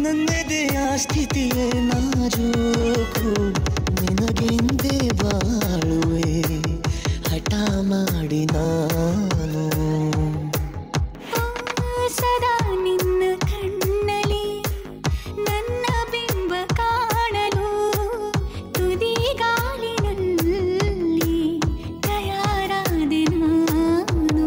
ನನ್ನೆದೆಯ ಸ್ಥಿತಿಯೇ ನಾಜೂಕು ನಿನಗೆಂದೇ ಬಾಳುವೆ ಹಠ ಮಾಡಿ ನಾನು ಸದಾ ನಿನ್ನ ಕಣ್ಣಲಿ ನನ್ನ ಬಿಂಬ ಕಾಣಲು ತುದಿ ಗಾಳಿನಲ್ಲಿ ತಯಾರಾದೆ ನಾನು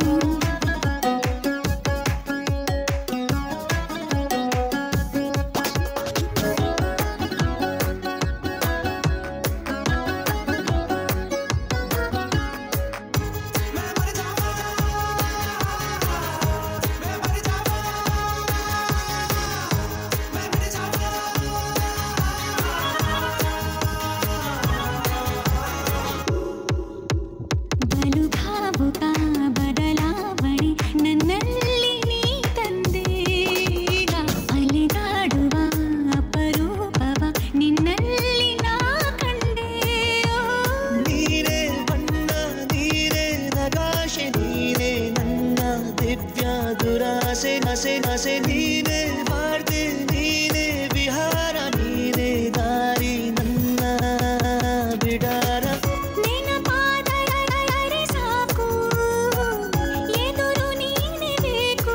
ಬಲು ಭಾವುಕ ಬದಲಾವಣೆ ನನ್ನಲ್ಲಿ ನೀ ತಂದೇಗ ಅಲೆದಾಡುವ ಅಪರೂಪವ ನಿನ್ನಲ್ಲಿ ನಾ ಕಂಡೆ ನೀನೇ ಬಣ್ಣ ನೀನೇ ನಗಾಶೆ ನೀನೇ ನನ್ನ ದಿವ್ಯ ದುರಾಸೆ ನಸೆ ನಸೆ ನೀನೇ ಮಾಡ್ದೆ ನೀನೇ ವಿಹಾರ ನೀನೇ ದಾರಿ ನನ್ನ ಬಿಡಾರ ನೆನಪಾದರೆ ಸಾಕು ಎದುರು ನೀನೆ ಬೇಕು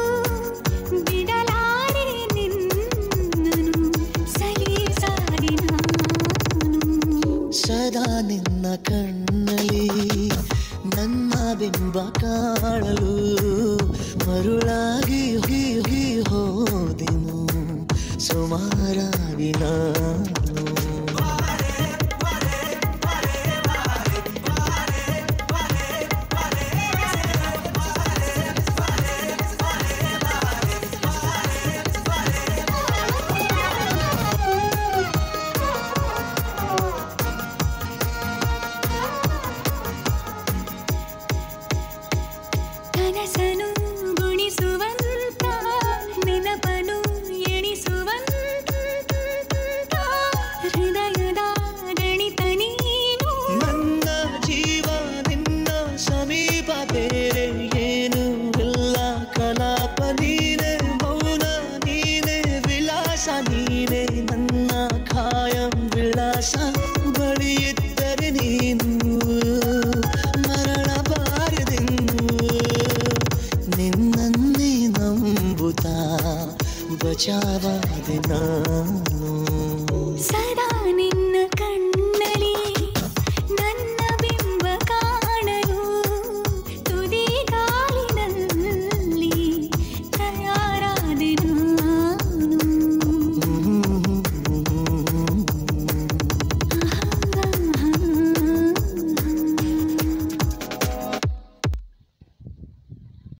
ಬಿಡಲಾರೆ ನಿನ್ನನು ಸಲೀಸಾಗಿ ನಾನು ಸದಾ ನಿನ್ನ ಕಣ್ಣಲ್ಲಿ ನನ್ನ ಬಿಂಬ ಕಾಣಲು ಮರುಳಾಗಿ ಹೋಗಿ ಹೋಗಿ ಹೋದೆನು ಸುಮಾರಾಗಿ ನಾನು ಕನಸನು ಗುಣಿಸುವಂತ ನೆನಪನು ಎಣಿಸುವಂತ ಹೃದಯದ ಗಣಿತ ನೀನು ನನ್ನ ಜೀವ ನಿನ್ನ ಸಮೀಪ ಬೇರೆ ಏನು ಇಲ್ಲ ಕಲಾಪ ನೀನೆ ಮೌನ ನೀನೆ ವಿಲಾಸ ನೀನೆ ನನ್ನ ಖಾಯಂ ವಿಳಾಸ ಬಳಿಯಿದ್ದರೆ ನೀನು ಮರಳಬಾರದೆಂದು ನಿನ್ನನ್ನೇ ನಂಬುತ್ತಾ ಬಚಾವಾದೆ ನಾನು ಸರ